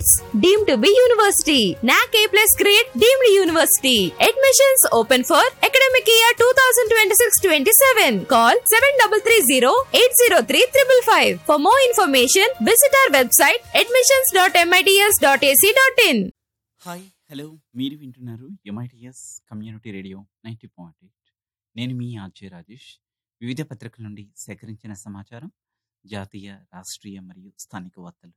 It's deemed to be university. NAC A plus grade deemed university. Admissions open for academic year 2026-27. Call 7330-803-555. For more information, visit our website admissions.mits.ac.in. Hi hello మీరు వింటున్నారు MITS community radio ninety point eight నేను మీ RJ Rajesh వివిధ పత్రికల నుండి సేకరించిన సమాచారం జాతీయ రాష్ట్రీయ మరియు స్థానిక వార్తలు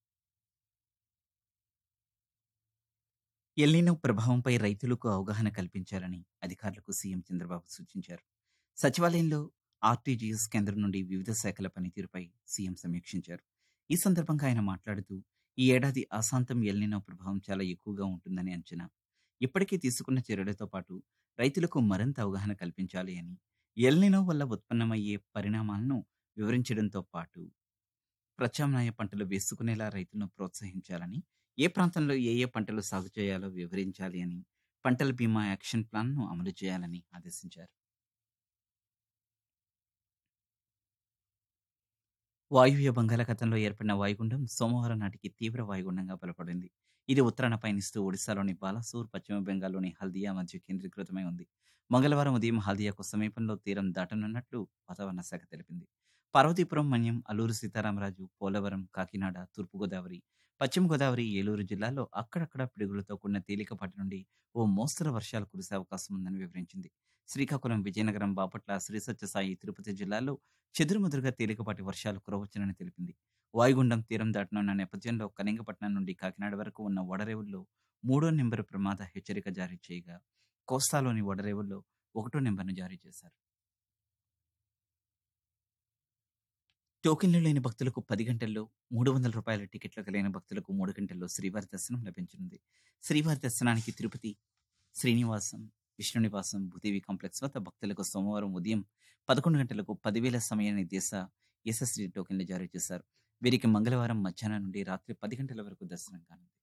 ఎల్లినో ప్రభావంపై రైతులకు అవగాహన కల్పించాలని అధికారులకు సీఎం చంద్రబాబు సూచించారు సచివాలయంలో ఆర్టీజీఎస్ కేంద్రం నుండి వివిధ శాఖల పనితీరుపై సీఎం సమీక్షించారు ఈ సందర్భంగా ఆయన మాట్లాడుతూ ఈ ఏడాది అశాంతం ఎల్నినో ప్రభావం చాలా ఎక్కువగా ఉంటుందని అంచనా ఇప్పటికే తీసుకున్న చర్యలతో పాటు రైతులకు మరింత అవగాహన కల్పించాలి అని ఎల్నినో వల్ల ఉత్పన్నమయ్యే పరిణామాలను వివరించడంతో పాటు ప్రత్యామ్నాయ పంటలు వేసుకునేలా రైతులను ప్రోత్సహించాలని ఏ ప్రాంతంలో ఏ ఏ పంటలు సాగు చేయాలో వివరించాలి అని పంటల బీమా యాక్షన్ ప్లాన్ను అమలు చేయాలని ఆదేశించారు వాయువ్య బంగాళాఖాతంలో ఏర్పడిన వాయుగుండం సోమవారం నాటికి తీవ్ర వాయుగుండంగా బలపడింది ఇది ఉత్తరాన పయనిస్తూ ఒడిశాలోని బాలాసూర్ పశ్చిమ బెంగాల్లోని హల్దియా మధ్య కేంద్రీకృతమై ఉంది మంగళవారం ఉదయం హల్దియాకు సమీపంలో తీరం దాటనున్నట్లు వాతావరణ శాఖ తెలిపింది పార్వతీపురం మన్యం అల్లూరు సీతారామరాజు పోలవరం కాకినాడ తూర్పుగోదావరి పశ్చిమ గోదావరి ఏలూరు జిల్లాల్లో అక్కడక్కడ పిడుగులతో కూడిన తేలికపాటి నుండి ఓ మోస్తరు వర్షాలు కురిసే అవకాశం ఉందని వివరించింది శ్రీకాకుళం విజయనగరం బాపట్ల శ్రీ సత్యసాయి తిరుపతి జిల్లాల్లో చెదురుమదురుగా తేలికపాటి వర్షాలు కురవచ్చునని తెలిపింది వాయుగుండం తీరం దాటనున్న నేపథ్యంలో కళింగపట్నం నుండి కాకినాడ వరకు ఉన్న వడరేవుల్లో మూడో నెంబరు ప్రమాద హెచ్చరిక జారీ చేయగా కోస్తాలోని వడరేవుల్లో ఒకటో నెంబర్ను జారీ చేశారు టోకెన్లు లేని భక్తులకు పది గంటల్లో మూడు వందల రూపాయల టికెట్లు కలిగిన భక్తులకు మూడు గంటల్లో శ్రీవారి దర్శనం లభించనుంది శ్రీవారి దర్శనానికి తిరుపతి శ్రీనివాసం విష్ణునివాసం భూదేవి కాంప్లెక్స్ వద్ద భక్తులకు సోమవారం ఉదయం పదకొండు గంటలకు పదివేల సమయాన్ని దేశ ఎస్ఎస్డి టోకెన్లు జారీ చేశారు వీరికి మంగళవారం మధ్యాహ్నం నుండి రాత్రి పది గంటల వరకు దర్శనం కానుంది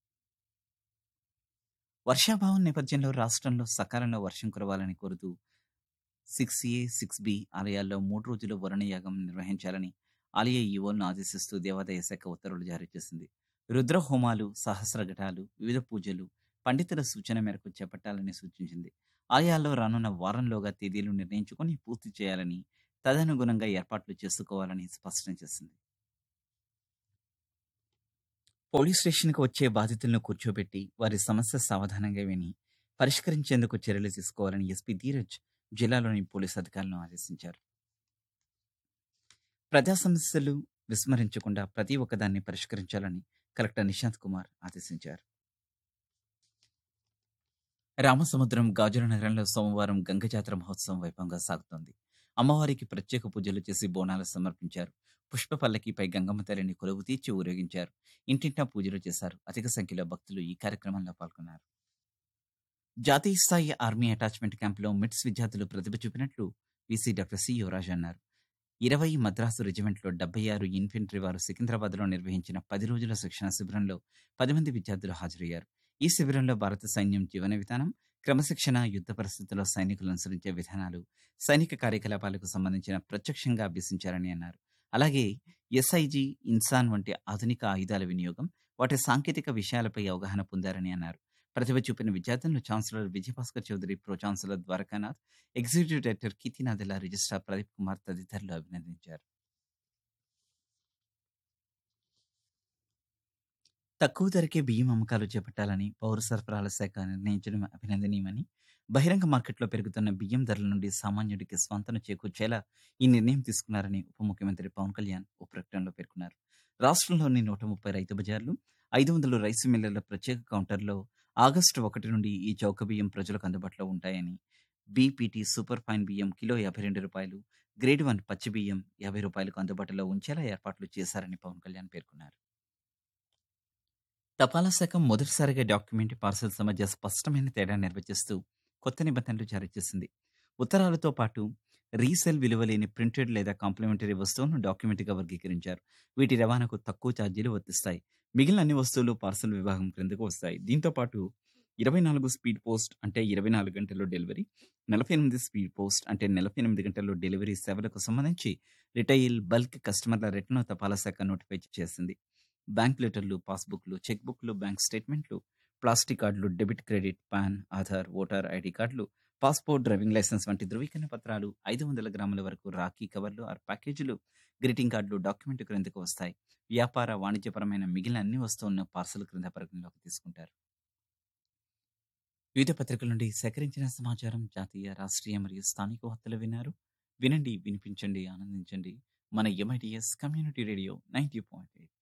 వర్షాభావం నేపథ్యంలో రాష్ట్రంలో సకాలంలో వర్షం కురవాలని కోరుతూ సిక్స్ ఏ సిక్స్ బి ఆలయాల్లో మూడు రోజులు వరుణయాగం నిర్వహించాలని ఆలయ ఈవోలను ఆదేశిస్తూ దేవాదాయ శాఖ ఉత్తర్వులు జారీ చేసింది రుద్ర హోమాలు సహస్ర ఘటాలు వివిధ పూజలు పండితుల సూచన మేరకు చేపట్టాలని సూచించింది ఆలయాల్లో రానున్న వారంలోగా తేదీలు నిర్ణయించుకొని పూర్తి చేయాలని తదనుగుణంగా ఏర్పాట్లు చేసుకోవాలని స్పష్టం చేసింది పోలీస్ స్టేషన్కు వచ్చే బాధితులను కూర్చోబెట్టి వారి సమస్య సావధానంగా విని పరిష్కరించేందుకు చర్యలు తీసుకోవాలని ఎస్పీ ధీరజ్ జిల్లాలోని పోలీసు అధికారులను ఆదేశించారు ప్రజా సమస్యలు విస్మరించకుండా ప్రతి ఒక్కదాన్ని పరిష్కరించాలని కలెక్టర్ నిశాంత్ కుమార్ ఆదేశించారు రామసముద్రం గాజుల నగరంలో సోమవారం గంగ జాతర మహోత్సవం వైభవంగా సాగుతోంది అమ్మవారికి ప్రత్యేక పూజలు చేసి బోనాలు సమర్పించారు పుష్ప పల్లకిపై గంగమ్మ తల్లిని కొలువు తీర్చి ఊరేగించారు ఇంటింటా పూజలు చేశారు అధిక సంఖ్యలో భక్తులు ఈ కార్యక్రమంలో పాల్గొన్నారు జాతీయ స్థాయి ఆర్మీ అటాచ్మెంట్ క్యాంపులో మిట్స్ విద్యార్థులు ప్రతిభ చూపినట్లు వీసీ డాక్టర్ సి యువరాజ్ అన్నారు ఇరవై మద్రాసు రెజిమెంట్లో డెబ్బై ఆరు ఇన్ఫెంట్రీ వారు సికింద్రాబాద్లో నిర్వహించిన పది రోజుల శిక్షణ శిబిరంలో పది మంది విద్యార్థులు హాజరయ్యారు ఈ శిబిరంలో భారత సైన్యం జీవన విధానం క్రమశిక్షణ యుద్ధ పరిస్థితుల్లో సైనికులు అనుసరించే విధానాలు సైనిక కార్యకలాపాలకు సంబంధించిన ప్రత్యక్షంగా అభ్యసించారని అన్నారు అలాగే ఎస్ఐజి ఇన్సాన్ వంటి ఆధునిక ఆయుధాల వినియోగం వాటి సాంకేతిక విషయాలపై అవగాహన పొందారని అన్నారు ప్రతిభ చూపిన విద్యార్థులను chancellor Vijayabhaskar Chowdary pro chancellor Dwarakanath executive director కీర్తినాథెల రిజిస్ట్రార్ ప్రదీప్ కుమార్ తదితరులు అభినందించారు తక్కువ ధరకే బియ్యం అమ్మకాలు చేపట్టాలని పౌర సరఫరాల శాఖ నిర్ణయించడం అభినందనీయమని బహిరంగ మార్కెట్లో పెరుగుతున్న బియ్యం ధరల నుండి సామాన్యుడికి స్వంతన చేకూర్చేలా ఈ నిర్ణయం తీసుకున్నారని ఉప ముఖ్యమంత్రి పవన్ కళ్యాణ్ ఓ ప్రకటనలో పేర్కొన్నారు రాష్ట్రంలోని నూట ముప్పై రైతు బజార్లు ఐదు వందల రైసు మిల్లర్ల ప్రత్యేక కౌంటర్లో ఆగస్టు ఒకటి నుండి ఈ చౌక బియ్యం ప్రజలకు అందుబాటులో ఉంటాయని బీపీటీ సూపర్ ఫైన్ బియ్యం కిలో యాభై రెండు రూపాయలు గ్రేడ్ వన్ పచ్చి బియ్యం యాభై రూపాయలకు అందుబాటులో ఉంచేలా ఏర్పాట్లు చేశారని పవన్ కళ్యాణ్ పేర్కొన్నారు తపాలా శాఖ మొదటిసారిగా డాక్యుమెంట్ పార్సల్స్ మధ్య స్పష్టమైన తేడా నిర్వచిస్తూ కొత్త నిబంధనలు జారీ చేసింది ఉత్తరాలతో పాటు రీసేల్ విలువ లేని ప్రింటెడ్ లేదా కాంప్లిమెంటరీ వస్తువులను డాక్యుమెంట్గా వర్గీకరించారు వీటి రవాణాకు తక్కువ ఛార్జీలు వర్తిస్తాయి మిగిలిన అన్ని వస్తువులు పార్సల్ విభాగం క్రిందకు వస్తాయి దీంతో పాటు ఇరవై నాలుగు స్పీడ్ పోస్ట్ అంటే ఇరవై నాలుగు గంటల్లో డెలివరీ నలభై ఎనిమిది స్పీడ్ పోస్ట్ అంటే నలభై ఎనిమిది గంటల్లో డెలివరీ సేవలకు సంబంధించి రిటైల్ బల్క్ కస్టమర్ల రిటర్న్ తపాలా శాఖ నోటిఫై చేసింది బ్యాంక్ లెటర్లు పాస్బుక్లు చెక్ బుక్లు బ్యాంక్ స్టేట్మెంట్లు ప్లాస్టిక్ కార్డులు debit credit PAN Aadhaar voter ID కార్డులు పాస్పోర్ట్ డ్రైవింగ్ లైసెన్స్ వంటి ధృవీకరణ పత్రాలు ఐదు వందల గ్రాముల వరకు రాఖీ కవర్లు ఆర్ ప్యాకేజీలు గ్రీటింగ్ కార్డులు డాక్యుమెంట్ క్రిందకు వస్తాయి వ్యాపార వాణిజ్యపరమైన మిగిలిన అన్ని వస్తువులను పార్సల్ క్రింద పరిగణలోకి తీసుకుంటారు వివిధ పత్రికల నుండి సేకరించిన సమాచారం జాతీయ రాష్ట్రీయ మరియు స్థానిక వార్తలు విన్నారు వినండి వినిపించండి ఆనందించండి మన MITS community radio ninety point eight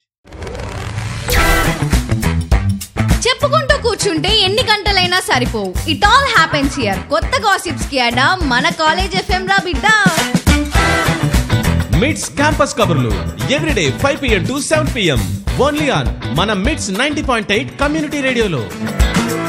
చెప్పుకుంటూ కూర్చుంటే ఎన్ని గంటలైనా సరిపోవు ఇట్ ఆల్ హ్యాపెన్స్ హియర్ కొత్త గాసిప్స్ కి అడా మన కాలేజ్ ఎఫ్ఎం రా బిడ్డ మిడ్స్ క్యాంపస్ కబుర్లు everyday five PM to seven PM only on మన MITS ninety point eight community రేడియోలో